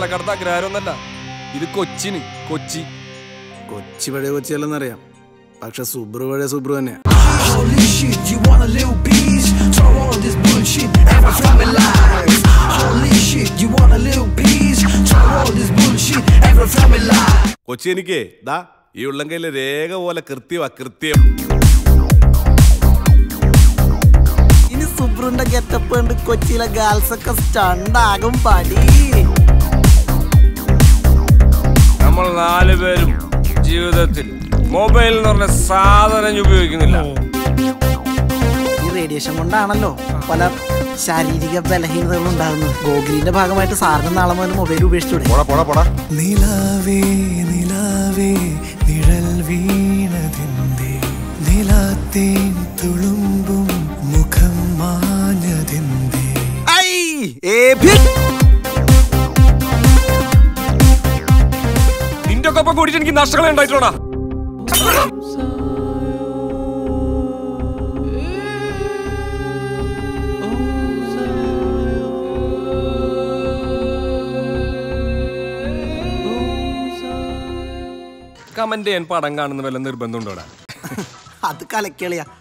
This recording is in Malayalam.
പാലക്കാടത്തെ അഗ്രഹാരമൊന്നല്ല ഇത് കൊച്ചിന് കൊച്ചി കൊച്ചി പഴയ കൊച്ചിയല്ലെന്നറിയാം പക്ഷെ സുബ്രു പഴയ സുബ്രു തന്നെയാ Holy shit, you want a little piece? Throw all this bullshit ever from my life. Holy shit, you want a little piece? Throw all this bullshit ever from my life. Kochi എനിക്ക് ദാ ഈ ഉള്ളംകൈയിലെ രേഖ പോലെ കൃത്യമാ കൃത്യം ഇനി സുബ്രുന്റെ ഗെറ്റപ്പ് കണ്ട് കൊച്ചിയിലെ ഗേൾസ് ഒക്കെ സ്റ്റണ്ടാകും പടി നമ്മൾ നാല് പേരും ജീവിതത്തിൽ മൊബൈൽ എന്ന് പറഞ്ഞ സാധനം ഉപയോഗിക്കുന്നില്ല ഈ റേഡിയേഷൻ കൊണ്ടാണല്ലോ പല ശാരീരിക ബലഹീനതകൾ ഉണ്ടാകുന്നത് ഗോകുലിന്റെ ഭാഗമായിട്ട് സാറിന് നാളെ മുതൽ മൊബൈൽ ഉപേക്ഷിച്ചൂടെ പോടാ പോടാ പോടാ നിലാവേ നിലാവേ നിഴൽ വീണതിൻ്റെ നിലാത്തേൻ തുളുമ്പും മുഖം മാഞ്ഞതിൻ്റെ ഐ, ഏ ഭി. നിന്റെ ഒക്കെ ഒപ്പം കൂടിയിട്ട് എനിക്ക് നഷ്ടങ്ങളെ ഉണ്ടായിട്ടുള്ളടാ കമന്റ് ചെയ്യാൻ പടം കാണുന്ന വല്ല നിർബന്ധം ഉണ്ടോടാ അത് കലക്കിളിയാ